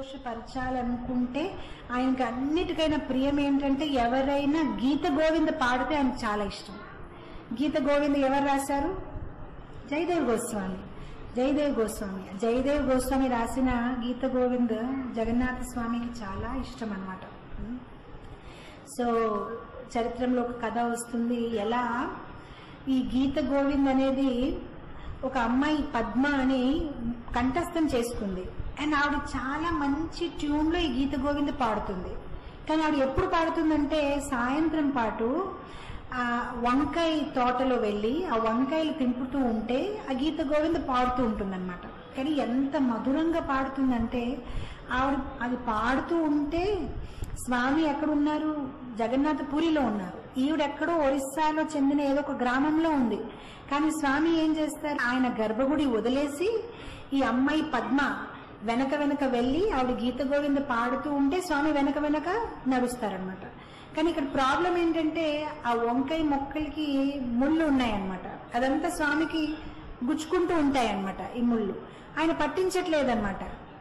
సంతోషపరచాలనుకుంటే ఆయనకి అన్నిటికైనా ప్రియం ఏంటంటే ఎవరైనా గీత గోవింద పాడితే ఆయనకు చాలా ఇష్టం గీత గోవింద ఎవరు రాశారు జయదేవ్ గోస్వామి జయదేవ్ గోస్వామి జయదేవ్ గోస్వామి రాసిన గీత గోవింద్ జగన్నాథ స్వామికి చాలా ఇష్టం అనమాట సో చరిత్రలో ఒక కథ వస్తుంది ఎలా ఈ గీత గోవింద్ అనేది ఒక అమ్మాయి పద్మ అని కంఠస్థం చేసుకుంది అండ్ ఆవిడ చాలా మంచి ట్యూన్లో ఈ గీత గోవింద పాడుతుంది కానీ ఆవిడ ఎప్పుడు పాడుతుందంటే సాయంత్రం పాటు ఆ వంకాయ తోటలో వెళ్ళి ఆ వంకాయలు తింపుతూ ఉంటే ఆ గీత గోవింద పాడుతూ ఉంటుందన్నమాట కానీ ఎంత మధురంగా పాడుతుందంటే ఆవిడ అది పాడుతూ ఉంటే స్వామి ఎక్కడున్నారు జగన్నాథ పూరిలో ఉన్నారు ఈవిడ ఎక్కడో ఒరిస్సాలో చెందిన ఏదో ఒక గ్రామంలో ఉంది కానీ స్వామి ఏం చేస్తారు ఆయన గర్భగుడి వదిలేసి ఈ అమ్మాయి పద్మ వెనక వెనక వెళ్ళి ఆవిడ గీత గోవింద పాడుతూ ఉంటే స్వామి వెనక వెనక నడుస్తారనమాట కానీ ఇక్కడ ప్రాబ్లం ఏంటంటే ఆ వంకాయ మొక్కలకి ముళ్ళు ఉన్నాయన్నమాట అదంతా స్వామికి గుచ్చుకుంటూ ఉంటాయన్నమాట ఈ ముళ్ళు ఆయన పట్టించట్లేదన్నమాట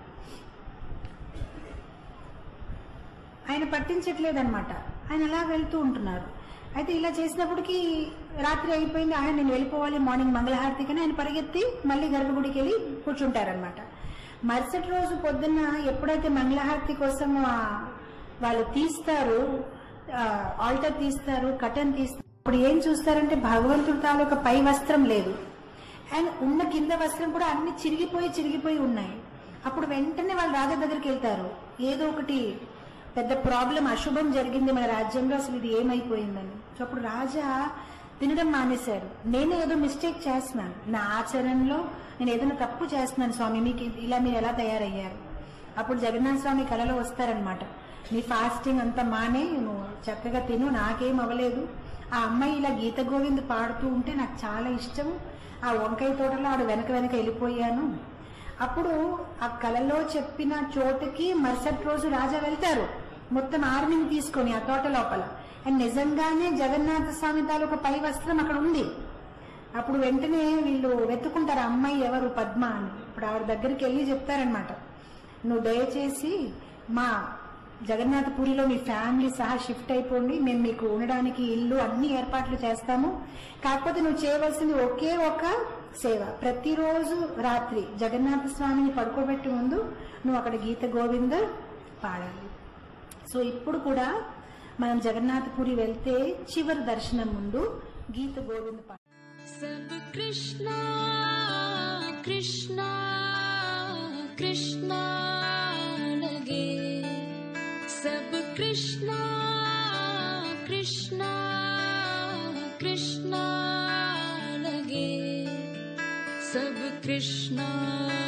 ఆయన పట్టించట్లేదన్నమాట ఆయన అలా వెళ్తూ ఉంటున్నారు అయితే ఇలా చేసినప్పటికీ రాత్రి అయిపోయింది ఆయన నేను వెళ్ళిపోవాలి మార్నింగ్ మంగళహారతి కానీ ఆయన పరిగెత్తి మళ్ళీ గర్భగుడికి వెళ్ళి కూర్చుంటారనమాట మరుసటి రోజు పొద్దున్న ఎప్పుడైతే మంగళహారతి కోసం ఆ వాళ్ళు తీస్తారు ఆల్టర్ తీస్తారు కటన్ తీస్తారు అప్పుడు ఏం చూస్తారంటే భగవంతుడి తాలూకా పై వస్త్రం లేదు అండ్ ఉన్న కింద వస్త్రం కూడా అన్ని చిరిగిపోయి చిరిగిపోయి ఉన్నాయి అప్పుడు వెంటనే వాళ్ళు రాజా దగ్గరికి వెళ్తారు ఏదో ఒకటి పెద్ద ప్రాబ్లం అశుభం జరిగింది మన రాజ్యంలో అసలు ఇది ఏమైపోయిందని సో అప్పుడు రాజా తినడం మానేశారు నేనే ఏదో మిస్టేక్ చేస్తున్నాను నా ఆచరణలో నేను ఏదైనా తప్పు చేస్తున్నాను స్వామి మీకు ఇలా మీరు ఎలా తయారయ్యారు అప్పుడు జగన్నాథ స్వామి కళలో వస్తారనమాట నీ ఫాస్టింగ్ అంతా మానే నువ్వు చక్కగా తిను నాకేం అవ్వలేదు ఆ అమ్మాయి ఇలా గీత గోవింద్ పాడుతూ ఉంటే నాకు చాలా ఇష్టం ఆ వంకాయ తోటలో ఆడు వెనక వెనక వెళ్ళిపోయాను అప్పుడు ఆ కళలో చెప్పిన చోటుకి మరుసటి రోజు రాజా వెళ్తారు మొత్తం ఆర్మీని తీసుకొని ఆ తోట లోపల అండ్ నిజంగానే జగన్నాథ స్వామి తాలూకా పై వస్త్రం అక్కడ ఉంది అప్పుడు వెంటనే వీళ్ళు వెతుకుంటారు ఆ అమ్మాయి ఎవరు పద్మ అని ఇప్పుడు ఆవిడ దగ్గరికి వెళ్ళి చెప్తారనమాట నువ్వు దయచేసి మా జగన్నాథపురిలో మీ ఫ్యామిలీ సహా షిఫ్ట్ అయిపోండి మేము మీకు ఉండడానికి ఇల్లు అన్ని ఏర్పాట్లు చేస్తాము కాకపోతే నువ్వు చేయవలసింది ఒకే ఒక సేవ ప్రతిరోజు రాత్రి జగన్నాథ స్వామిని పడుకోబెట్టి ముందు నువ్వు అక్కడ గీత గోవింద పాడాలి సో ఇప్పుడు కూడా మనం జగన్నాథపురి వెళ్తే చివరి దర్శనం ముందు గీత గోవింద పాడాలి सब कृष्णा कृष्णा कृष्णा लगे सब कृष्णा कृष्णा कृष्णा लगे सब कृष्णा